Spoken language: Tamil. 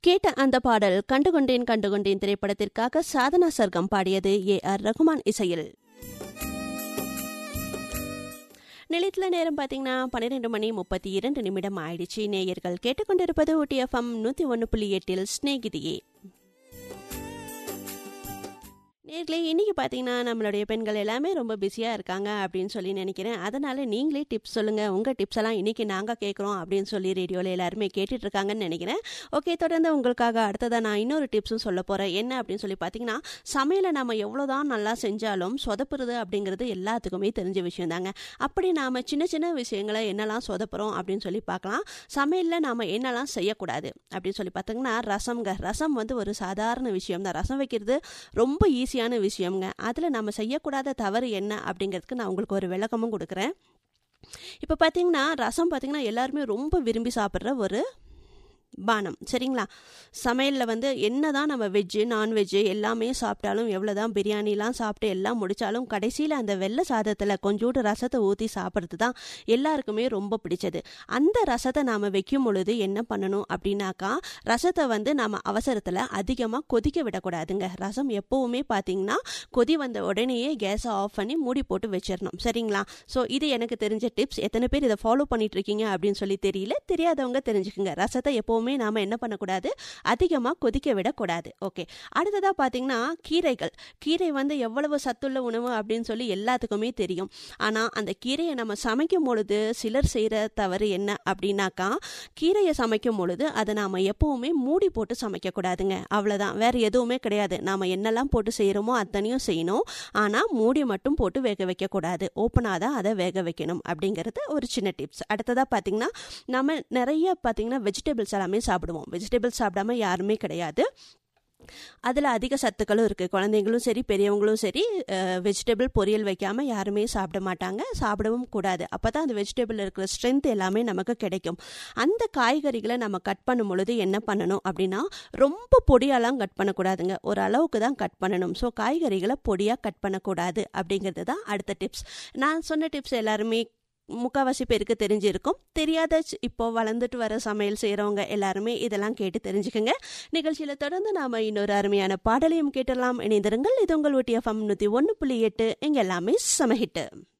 கேட்ட அந்த பாடல் கண்டுகொண்டேன் கண்டுகொண்டேன் திரைப்படத்திற்காக சாதனா சர்க்கம் பாடியது ஏ ஆர் ரகுமான் இசையில் நிலையத்தில் நேரம் பார்த்தீங்கன்னா பன்னிரெண்டு மணி முப்பத்தி இரண்டு நிமிடம் ஆயிடுச்சு நேயர்கள் கேட்டுக்கொண்டிருப்பது ஊட்டி எஃப்எம் நூற்றி ஒன்று புள்ளி எட்டில் ஸ்நேகிதியே நேர்களே இன்றைக்கி பார்த்தீங்கன்னா நம்மளுடைய பெண்கள் எல்லாமே ரொம்ப பிஸியாக இருக்காங்க அப்படின்னு சொல்லி நினைக்கிறேன் அதனால் நீங்களே டிப்ஸ் சொல்லுங்கள் உங்கள் டிப்ஸ் எல்லாம் இன்றைக்கி நாங்கள் கேட்குறோம் அப்படின்னு சொல்லி ரேடியோவில் எல்லாருமே கேட்டுட்டு இருக்காங்கன்னு நினைக்கிறேன் ஓகே தொடர்ந்து உங்களுக்காக அடுத்ததாக நான் இன்னொரு டிப்ஸும் சொல்ல போகிறேன் என்ன அப்படின்னு சொல்லி பார்த்தீங்கன்னா சமையலை நம்ம எவ்வளோ தான் நல்லா செஞ்சாலும் சொதப்புறது அப்படிங்கிறது எல்லாத்துக்குமே தெரிஞ்ச விஷயம் தாங்க அப்படி நாம் சின்ன சின்ன விஷயங்களை என்னெல்லாம் சொதப்புறோம் அப்படின்னு சொல்லி பார்க்கலாம் சமையலில் நாம் என்னெல்லாம் செய்யக்கூடாது அப்படின்னு சொல்லி பார்த்தீங்கன்னா ரசம்ங்க ரசம் வந்து ஒரு சாதாரண விஷயம் தான் ரசம் வைக்கிறது ரொம்ப ஈஸியான விஷயம்ங்க அதில் நம்ம செய்யக்கூடாத தவறு என்ன அப்படிங்கிறதுக்கு நான் உங்களுக்கு ஒரு விளக்கமும் கொடுக்குறேன் இப்போ பார்த்தீங்கன்னா ரசம் பார்த்தீங்கன்னா எல்லாருமே ரொம்ப விரும்பி சாப்பிட்ற ஒரு பானம் சரிங்களா சமையலில் வந்து என்ன தான் நம்ம வெஜ்ஜு நான்வெஜ்ஜு எல்லாமே சாப்பிட்டாலும் எவ்வளோ தான் பிரியாணிலாம் சாப்பிட்டு எல்லாம் முடித்தாலும் கடைசியில் அந்த வெள்ளை சாதத்தில் கொஞ்சோண்டு ரசத்தை ஊற்றி சாப்பிட்றது தான் எல்லாருக்குமே ரொம்ப பிடிச்சது அந்த ரசத்தை நாம் வைக்கும் பொழுது என்ன பண்ணணும் அப்படின்னாக்கா ரசத்தை வந்து நம்ம அவசரத்தில் அதிகமாக கொதிக்க விடக்கூடாதுங்க ரசம் எப்போவுமே பார்த்தீங்கன்னா கொதி வந்த உடனேயே கேஸை ஆஃப் பண்ணி மூடி போட்டு வச்சிடணும் சரிங்களா ஸோ இது எனக்கு தெரிஞ்ச டிப்ஸ் எத்தனை பேர் இதை ஃபாலோ பண்ணிட்டு இருக்கீங்க அப்படின்னு சொல்லி தெரியல தெரியாதவங்க தெரிஞ்சுக்குங்க ரசத்தை எப்போவுமே எப்போவுமே நாம் என்ன பண்ணக்கூடாது அதிகமாக கொதிக்க விடக்கூடாது ஓகே அடுத்ததாக பார்த்தீங்கன்னா கீரைகள் கீரை வந்து எவ்வளவு சத்துள்ள உணவு அப்படின்னு சொல்லி எல்லாத்துக்குமே தெரியும் ஆனால் அந்த கீரையை நம்ம சமைக்கும் பொழுது சிலர் செய்கிற தவறு என்ன அப்படின்னாக்கா கீரையை சமைக்கும் பொழுது அதை நாம் எப்போவுமே மூடி போட்டு சமைக்கக்கூடாதுங்க அவ்வளோதான் வேறு எதுவுமே கிடையாது நாம் என்னெல்லாம் போட்டு செய்கிறோமோ அத்தனையும் செய்யணும் ஆனால் மூடி மட்டும் போட்டு வேக வைக்கக்கூடாது ஓப்பனாக தான் அதை வேக வைக்கணும் அப்படிங்கிறது ஒரு சின்ன டிப்ஸ் அடுத்ததாக பார்த்தீங்கன்னா நம்ம நிறைய பார்த்தீங்கன்னா வெஜிடபிள்ஸ் எல்லாமே சாப்பிடுவோம் வெஜிடபிள்ஸ் சாப்பிடாம யாருமே கிடையாது அதில் அதிக சத்துக்களும் இருக்குது குழந்தைங்களும் சரி பெரியவங்களும் சரி வெஜிடபிள் பொரியல் வைக்காமல் யாருமே சாப்பிட மாட்டாங்க சாப்பிடவும் கூடாது அப்போ தான் அந்த வெஜிடபிள் இருக்கிற ஸ்ட்ரென்த் எல்லாமே நமக்கு கிடைக்கும் அந்த காய்கறிகளை நம்ம கட் பண்ணும் பொழுது என்ன பண்ணணும் அப்படின்னா ரொம்ப பொடியாலாம் கட் பண்ணக்கூடாதுங்க ஒரு அளவுக்கு தான் கட் பண்ணணும் ஸோ காய்கறிகளை பொடியாக கட் பண்ணக்கூடாது அப்படிங்கிறது தான் அடுத்த டிப்ஸ் நான் சொன்ன டிப்ஸ் எல்லாருமே முக்கால்வாசி பேருக்கு தெரிஞ்சிருக்கும் தெரியாத இப்போ வளர்ந்துட்டு வர சமையல் செய்கிறவங்க எல்லாருமே இதெல்லாம் கேட்டு தெரிஞ்சுக்கோங்க நிகழ்ச்சியில் தொடர்ந்து நாம் இன்னொரு அருமையான பாடலையும் கேட்டலாம் இணைந்திருங்கள் இது உங்கள் ஒட்டி எஃப்எம் நூற்றி ஒன்று புள்ளி எட்டு இங்கே எல்லாமே சமஹிட்டு